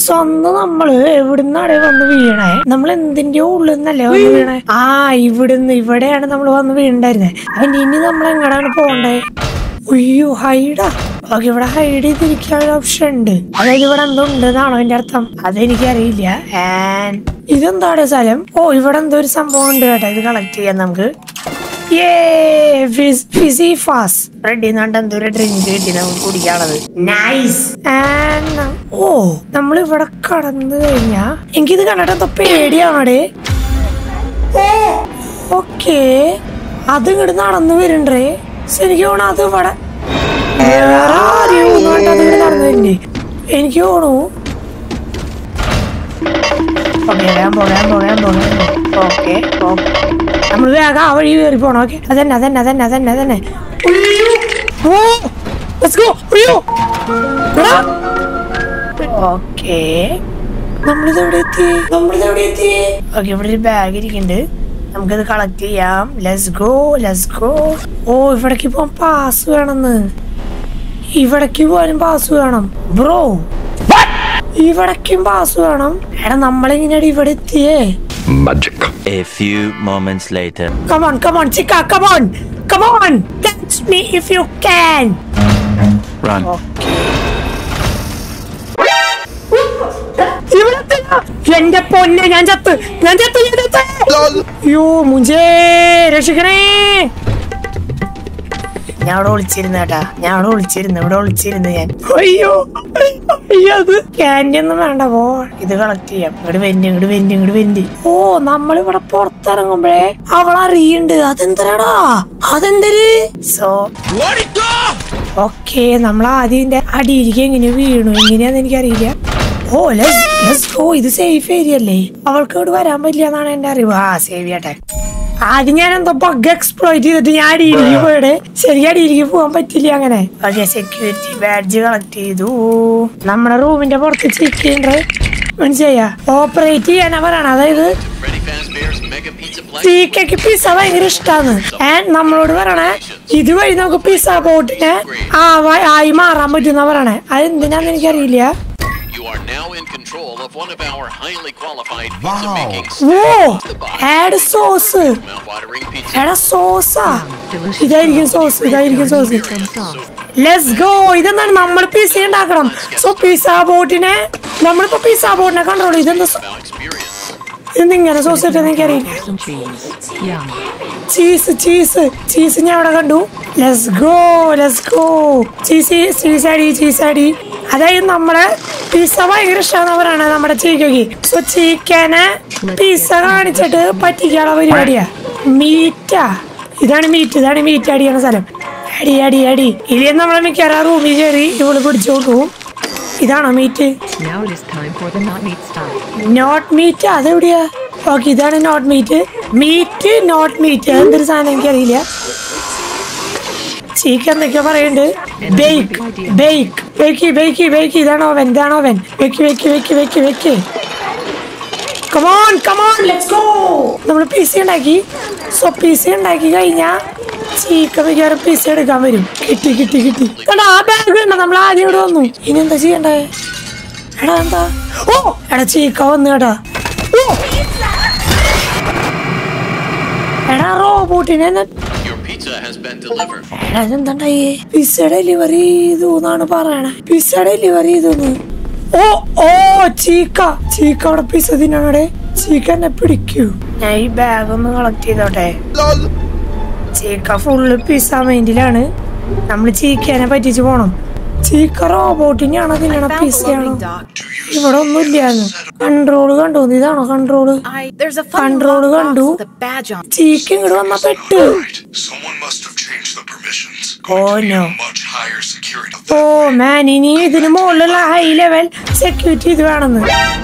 സ്വന്തം നമ്മള് എവിടുന്നാണ് വന്ന് വീണേ നമ്മൾ എന്തിന്റെ ഉള്ളിൽ നിന്നല്ലേ വന്ന് വീണേ ആ ഇവിടുന്ന് ഇവിടെയാണ് നമ്മൾ വന്ന് വീണ്ടായിരുന്നത് അതിന് ഇനി നമ്മൾ എങ്ങടാണ് പോണ്ടേ അയ്യോ ഹൈഡാ ഓക്കെ ഇവിടെ ഹൈഡ് ചെയ്തിരിക്കാനുള്ള ഓപ്ഷൻ ഉണ്ട് അതായത് ഇവിടെ എന്തോ ഉണ്ടെന്നാണോ എന്റെ അർത്ഥം അതെനിക്കറിയില്ല ആൻഡ് ഇതെന്താണ് സ്ഥലം ഓ ഇവിടെ എന്തോ ഒരു സംഭവം ഉണ്ട് കേട്ടോ ഇത് കളക്ട് ചെയ്യാം നമുക്ക് ഫിസി ഫാസ് റെഡി എന്നാണ്ട് എന്തോ ഒരു ഡ്രിങ്ക് കിട്ടി നമുക്ക് കുടിക്കാനുള്ളത് നൈസ് ഓ നമ്മൾ ഇവിടെ കടന്നു കഴിഞ്ഞാ എനിക്കിത് കണ്ടിട്ട് എന്തോ പേടിയാണേ ഓക്കേ അത് ഇങ്ങോട്ട് നടന്നു വരുന്നുണ്ടേ ശരിക്കും തോന്നുന്നു അത് ഇവിടെ വേറെ ആരെയോ ഒന്നുമായിട്ട് അത് ഇങ്ങോട്ട് നടന്നു വരുന്നുണ്ട് എനിക്ക് തോന്നുന്നു ഓക്കെ വേഗം പോ വേഗം പോ വേഗം പോ വേഗം പോ ഓക്കെ ഓക്കെ നമ്മൾ വേഗം ആ വഴി കയറി പോണം ഓക്കെ അതന്നെ അതന്നെ അതന്നെ അതന്നെ അതന്നെ ഓ ലെറ്റ്സ് ഗോ അയ്യോ ഓക്കെ നമ്മളിത് എവിടെ എത്തി നമ്മളിത് എവിടെ എത്തി ഓക്കെ ഇവിടെ ഒരു ബാഗ് ഇരിക്കുന്നുണ്ട് നമുക്കത് കളക്ട് ചെയ്യാം let's go let's go oh ഇവിടേക്ക് പോകാൻ പാസ് വേണമെന്ന് ഇവിടേക്ക് പോകാനും പാസ് വേണം ബ്രോ ഇവിടേക്കും പാസ് വേണം എടാ നമ്മളിങ്ങനെ ഇവിടെ എത്തിയേ Magic. A few moments later. Come on, come on, Chica, come on! Come on! Catch me if you can! Run. ഇവിടെ എത്തില്ല. എന്റെ പൊന്നെ ഞാൻ ചത്ത് ഞാൻ ചത്ത് ഞാൻ ചത്ത് അയ്യോ മുഞ്ചേ രക്ഷിക്കണേ ഞാൻ അവിടെ ഒളിച്ചിരുന്നു കേട്ടാ ഞാൻ അവിടെ ഒളിച്ചിരുന്നു ഇവിടെ ഒളിച്ചിരുന്നു ഞാൻ അയ്യോ അയ്യോ അത് ക്യാൻഡി ഒന്നും വേണ്ട പോ ഇത് കളക്ട് ചെയ്യാം ഇങ്ങോട്ട് വെന്റ് ഇങ്ങോട്ട് വെന്റ് ഇങ്ങോട്ട് വെന്റ് ഓ നമ്മളിവിടെ പുറത്തിറങ്ങുമ്പോഴേ അവൾ അറിയണ്ട് അതെന്തരാടാ അതെന്തര് സോ ഓക്കെ നമ്മൾ ആദ്യം ഇതിന്റെ അടിയിലേക്ക് എങ്ങനെ വീണു എങ്ങനെയാന്ന് എനിക്കറിയില്ല ഓ ലെസ് ലെസ് ഓ ഇത് സേഫ് ഏരിയ അല്ലേ അവൾക്ക് ഇവിടെ വരാൻ പറ്റില്ല എന്നാണ് എന്റെ അറിവ് ആ സേവ് ചെയ്യട്ടെ ആദ്യം ഞാൻ എന്തോ ബഗ് എക്സ്പ്ലോയിറ്റ് ചെയ്തിട്ട് ഞാൻ അടിയിലേക്ക് പോയത് ശരിക്കും അടിയിലേക്ക് പോകാൻ പറ്റില്ല അങ്ങനെ ഓക്കെ സെക്യൂരിറ്റി ബാഡ്ജ് കളക്ട് ചെയ്തു നമ്മുടെ റൂമിന്റെ പുറത്ത് ചെക്ക് ചെയ്യണ്ടേ മനസ്സിലായ ഓപ്പറേറ്റ് ചെയ്യാനാ പറയണ അതായത് Freddy Fazbear's Mega Pizza Play. ചീക്കയ്ക്ക് പിസ്സ ഭയങ്കര ഇഷ്ടാണ് ആൻഡ് നമ്മളോട് പറയണേ ഇതുവഴി നമുക്ക് പിസ്സ ബോട്ടിനെ ആ വ- ആയി മാറാൻ പറ്റുന്ന പറയണേ അത് എന്തിനാന്ന് എനിക്കറിയില്ല You are now in control of one of our highly qualified pizza making oh add sauce mouth-watering pizza. എടാ സോസാ ഇതായിരിക്കും സോസ് ഇതായിരിക്കും സോസ് ലെറ്റ്സ് ഗോ ഇതെന്താണ് നമ്മൾ പിസ്സ ഉണ്ടാക്കണം സോ പിസ്സ ബോട്ടിനെ നമ്മളിപ്പോ പിസ്സ ബോട്ടിനെ കണ്ടോളൂ ഇതെന്താ സോ- About experience. ഇതെന്താ ഇങ്ങനെ സോസ് ഇട്ടെന്ന് എനിക്കറിയില്ല Some cheese. Yum. Cheese cheese cheese ഞാൻ അവിടെ കണ്ടു let's go let's go cheese cheese അടി ചീസ് അടി അതായത് നമ്മളെ പിസ്സ ഭയങ്കര ഇഷ്ടമാണെന്നവരാണ് നമ്മുടെ ചീക്കയ്ക്ക് സോ ചീക്കനെ പിസ്സ കാണിച്ചിട്ട് പറ്റിക്കാനുള്ള പരിപാടിയാ മീറ്റാ ഇതാണ് മീറ്റ് ഇതാണ് മീറ്റ് അടിക്കുന്ന സ്ഥലം അടി അടി അടി ഇനി നമ്മളെ മിക്കവാറും റൂമിൽ കയറി ഇവള് പിടിച്ചോണ്ട് പോവും ഇതാണോ meat Now it is time for the not meat stuff. Not meat അതെവിടെയാ ഓക്കെ ഇതാണ് not meat meat not meat എന്തൊരു സാധനം എനിക്കറിയില്ല ചീക്ക് എന്തൊക്കെയാ പറയുന്നുണ്ട് bake bake bake bake bake ഇതാണ് ഓവൻ ഇതാണ് ഓവൻ വെക്ക് വെക്ക് വെക്ക് വെക്ക് വെക്ക് കമോൺ കമോൺ ലെറ്റ്സ് ഗോ നമ്മൾ പി സി ഉണ്ടാക്കി സോ പി സി ഉണ്ടാക്കി കഴിഞ്ഞാൽ ചീക്ക മിക്കവാറും പി സി എടുക്കാൻ വരും കിട്ടി കിട്ടി കിട്ടി കണ്ടോ ആ ബാഗ് ഉണ്ടോ നമ്മൾ ആദ്യം ഇവിടെ വന്നു ഇനി എന്താ ചെയ്യണ്ടേ എടാ എന്താ ഓ എടാ ചീക്ക വന്നു കേട്ടാ ഓ എടാ റോബോട്ടിനെ എന്നെ Your pizza has been delivered. എടാ ഇതെന്താണ്ടായി പിസ്സ ഡെലിവറി ചെയ്തു എന്നാണ് പറയണേ പിസ്സ ഡെലിവറി ചെയ്തു ഓ ഓ ചീക്ക ചീക്ക അവിടെ പിസ്സ തിന്നണേ ചീക്ക എന്നെ പിടിക്കൂ ഞാൻ ഈ ബാഗ് ഒന്ന് കളക്ട് ചെയ്തോട്ടെ ചീക്ക ഫുള്ള് പിസ്സ മൈൻഡിലാണ് നമ്മൾ ചീക്കേനെ പറ്റിച്ച് പോണം ചീക്ക റോബോട്ടിനെയാണോ തിന്നണ പിസ്സയാണോ ഇവിടെ ഒന്നുമില്ലാന്ന് കൺട്രോള് കണ്ടു ഇതാണോ control I, there's a funny Control lockbox കണ്ടു. with a badge on. Chica ഇങ്ങോട്ട് വന്ന പെട്ട് Right. Someone must have changed the permissions. Oh no Much higher security. Oh man ഇനി ഇതിന് മുകളിലുള്ള ഹൈ ലെവൽ സെക്യൂരിറ്റി ഇത് വേണമെന്ന്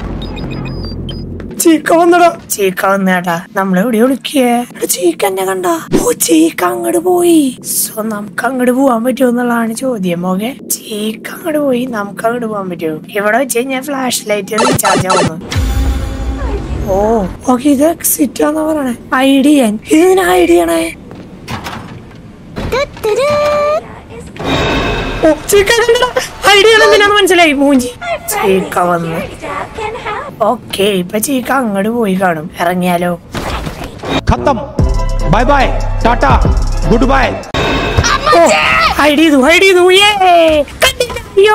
ചീക്ക വന്നടാ ചീക്ക വന്നേട്ടാ നമ്മളെവിടെ വിളിക്കേ ചീക്ക എന്നെ കണ്ട ഓ ചീക്ക അങ്ങോട്ട് പോയി സോ നമുക്ക് അങ്ങോട്ട് പോവാൻ പറ്റുമോ എന്നുള്ളതാണ് ചോദ്യം ഓക്കെ ചീക്ക അങ്ങോട്ട് പോയി നമുക്ക് അങ്ങോട്ട് പോവാൻ പറ്റുമോ ഇവിടെ വെച്ച് കഴിഞ്ഞാൽ ഫ്ലാഷ് ലൈറ്റ് റീചാർജ് ആവുന്നു ഓ ഓക്കെ ഇത് എക്സിറ്റ് ആണെന്ന് പറയണേ ഐഡിയ ഇതിന് ഐഡിയ ആണേ ഓ ചീക്ക ഐഡിയ എന്തിനാന്ന് മനസ്സിലായി മൂഞ്ചി ചീക്ക വന്ന് ഓക്കെ ഇപ്പൊ ചീക്ക അങ്ങോട്ട് പോയി കാണും ഇറങ്ങിയാലോ खत्म bye bye tata goodbye oh hide ചെയ്തു ഹൈഡ് ചെയ്തു ഏ കണ്ടില്ല അയ്യോ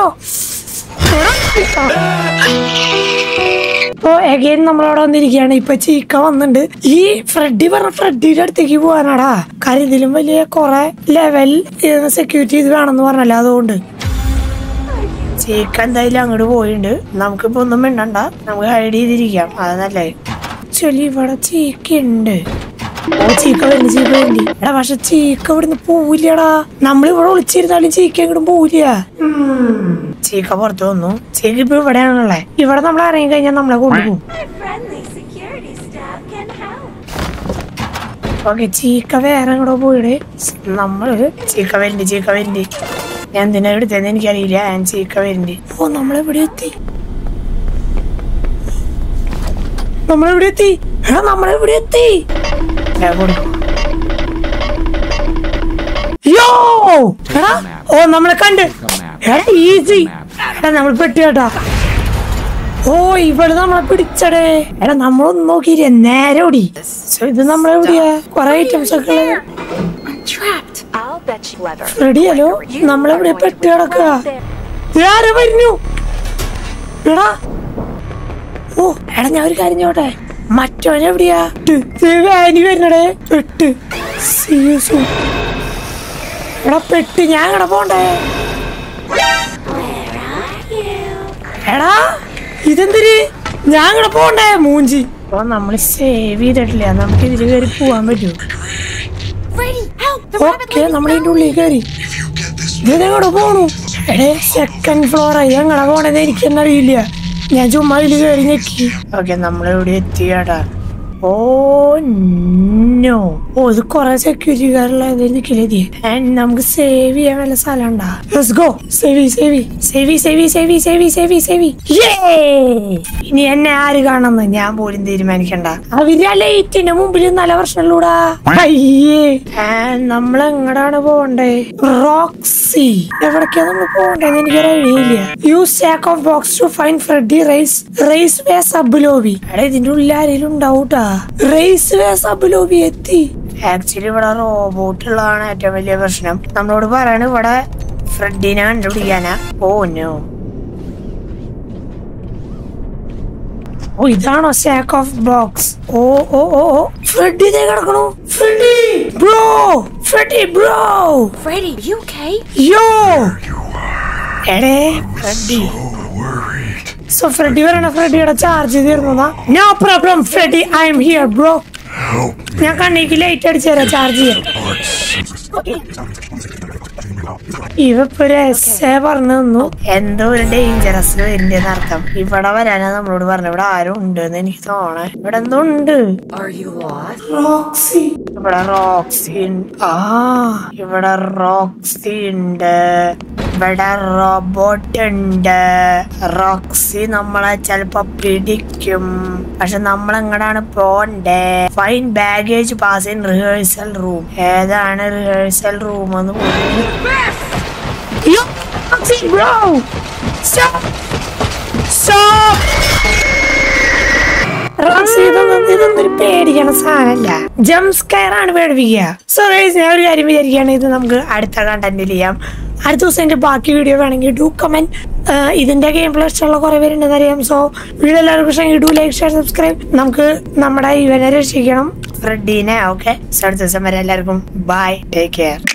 ഇപ്പൊ എഗൈൻ നമ്മളവിടെ വന്നിരിക്കുകയാണ് ഇപ്പൊ ചീക്ക വന്നിട്ടുണ്ട് ഈ ഫ്രെഡി പറഞ്ഞ ഫ്രെഡിയുടെ അടുത്തേക്ക് പോവാനാടാ കാര്യം ഇതിലും വലിയ കൊറേ ലെവൽ സെക്യൂരിറ്റി ഇത് വേണമെന്ന് പറഞ്ഞല്ലോ അതുകൊണ്ട് ചീക്ക എന്തായാലും അങ്ങോട്ട് പോയിട്ടുണ്ട് നമുക്കിപ്പോ ഒന്നും മിണ്ടണ്ട നമുക്ക് ഹൈഡ് ചെയ്തിരിക്കാം അത് നല്ലേ ചൊല്ലി ഇവിടെ ചീക്ക ഉണ്ട് ഓ ചീക്ക വരുന്നു ചീക്ക വരുന്നു എടാ പക്ഷെ ചീക്ക ഇവിടുന്ന് പോവില്ലടാ നമ്മളിവിടെ ഒളിച്ചിരുന്നാലും ചീക്ക എങ്ങോട്ടും പോവില്ല ഉം. ചീക്ക പുറത്ത് വന്നു ചീക്ക ഇപ്പൊ ഇവിടെയാണല്ലേ ഇവിടെ നമ്മൾ ഇറങ്ങി കഴിഞ്ഞാൽ നമ്മളെ കൊണ്ടുപോകും friendly security staff can help. Okay Chica വേറെ എങ്ങോട്ടോ പോയിടെ നമ്മള് ചീക്ക വരുന്നുണ്ട് ചീക്ക വരുന്നുണ്ട് ഞാൻ എന്തിനാ എടുത്തതെന്ന് എനിക്കറിയില്ല ഞാൻ ചീക്ക വരുന്നുണ്ട് ഓ നമ്മളെവിടെ എത്തി നമ്മളെവിടെ എത്തി എടാ നമ്മളെവിടെ എത്തി ഞാൻ കൊടുക്കും യോ എടാ ഓ നമ്മളെ കണ്ട് എടാ ഈസി എടാ നമ്മൾ പെട്ടു കേട്ടാ ഓ ഇവിടെ നമ്മളെ പിടിച്ചടേ എടാ നമ്മളൊന്നും നോക്കിയില്ലേ നേരെ ഓടി So, ഇത് നമ്മളെവിടെയാ കൊറേ ഐറ്റംസ് ഒക്കെ ഉള്ളത് Trapped. I'll bet you clever. റെഡിയല്ലോ നമ്മളെവിടെ പെട്ട് കിടക്കുക ആരെ വരുന്നു എടാ ഓ എടാ ഞാൻ ഒരു കാര്യം ചോട്ടെ മറ്റോൻ എവിടെയാ വാനി വരുന്നടേ പെട്ട് See you soon. എടാ പെട്ട് ഞാൻ എവിടെ പോണ്ടേ എടാ ഇതെന്തിരി ഞാൻ ഇവിടെ പോണ്ടേ മൂഞ്ചി അപ്പൊ നമ്മള് സേവ് ചെയ്തിട്ടില്ല നമുക്ക് ഇതിൽ കയറി പോവാൻ പറ്റൂ Freddy, help! The ഓക്കെ നമ്മൾ ഇതിന്റെ ഉള്ളിൽ കയറി ഇതെങ്ങോട്ട് പോണു എടേ സെക്കൻഡ് ഫ്ലോർ എങ്ങനെ പോണെന്ന് എനിക്കെന്നറിയില്ല ഞാൻ ചുമ്മാ ഇതിൽ കയറി ഞെക്കി ഓക്കെ നമ്മളിവിടെ എത്തിയാടാ ഓ നോ ഓ ഇത് കൊറേ സെക്യൂരിറ്റിക്കാരുള്ള നിൽക്കില്ലേ നമുക്ക് സേവ് ചെയ്യാൻ വല്ല സ്ഥലം ഉണ്ടാ ലെറ്റ്സ് ഗോ സേവി സേവി സേവി സേവി സേവി സേവി സേവി സേവി ഇനി എന്നെ ആര് കാണുന്നു ഞാൻ പോലും തീരുമാനിക്കണ്ട അവര് ആ ലൈറ്റിന്റെ മുമ്പിൽ നല്ല പ്രശ്നമില്ലൂടാ അയ്യേ നമ്മൾ എങ്ങടാണ് പോണ്ടേ റോക്സി എവിടേക്കാ നമ്മൾ പോണ്ടേന്ന് എനിക്കൊരു ഐഡിയ ഇല്ല use sack of box to find Freddy rise rise way sub lobby എടാ ഇതിന്റെ ഉള്ളിൽ ആരെങ്കിലും ഉണ്ടാവൂട്ടാ റൈസ് വേ സബ് ലോബി എത്തി ആക്ച്വലി ഇവിടെ റോബോട്ടുള്ളതാണ് ഏറ്റവും വലിയ പ്രശ്നം നമ്മളോട് പറയണ ഇവിടെ ഫ്രെഡിനെ കണ്ടുപിടിക്കാനാ ഓ നോ ഓ ഇതാണോ sack of box oh oh oh oh Freddy ദേ കിടക്കണു Freddy bro Freddy bro Freddy, you okay? Yo എടേ ഫ്രെഡി സോ ഫ്രെഡി വരണ ഫ്രെഡിയുടെ ചാർജ് തീർന്നതാ no problem Freddy I'm here bro ഞാൻ കണ്ണിക്ക് ലൈറ്റ് അടിച്ചു തരാം ചാർജ് ചെയ്യാൻ ഇവപ്പൊ ഒരു എസ് പറഞ്ഞു തന്നു എന്തോ ഒരു ഡേഞ്ചറസ് വരുന്നുണ്ടെന്ന് അർത്ഥം ഇവിടെ വരാനാ നമ്മളോട് പറഞ്ഞു ഇവിടെ ആരും ഉണ്ട് എന്ന് എനിക്ക് തോന്നണേ ഇവിടെ എന്തോ ഉണ്ട് റോക്സി ഇവിടെ റോക്സി ഉണ്ട്. ആ ഇവിടെ റോക്സി ഉണ്ട് ഇവിടെ റോബോട്ട് ഉണ്ട് റോക്സി നമ്മളെ ചെലപ്പോ പിടിക്കും പക്ഷെ നമ്മൾ എങ്ങടാണ് പോണ്ടേ fine baggage pass in rehearsal room ഏതാണ് റിഹേഴ്സൽ റൂം എന്ന് പോലും Yo, Roxy, bro! Stop! Stop! റോക്സി ഇതൊന്നും ഇതൊന്നും ഒരു പേടിക്കണ സാധനമല്ല ജംപ് സ്കയർ ആണ് പേടിപ്പിക്കുക സോ ഗൈസ് ഞാൻ ഒരു കാര്യം വിചാരിക്കുകയാണ് ഇത് നമുക്ക് അടുത്ത കണ്ടന്റിൽ ചെയ്യാം അടുത്ത ദിവസം എന്റെ ബാക്കി വീഡിയോ വേണമെങ്കിൽ ഡു കമന്റ് ഇതിന്റെ ഗെയിം പ്ലേ ഇഷ്ടമുള്ള കുറെ പേരുണ്ടെന്ന് അറിയാം സോ വീഡിയോ എല്ലാവർക്കും ഇഷ്ടമെങ്കിൽ ഡു ലൈക്ക് ഷെയർ സബ്സ്ക്രൈബ് നമുക്ക് നമ്മുടെ ഇവനെ രക്ഷിക്കണം ഫ്രെഡീനെ ഓക്കെ അടുത്ത ദിവസം വരെ എല്ലാവർക്കും ബൈ ടേക്ക് കെയർ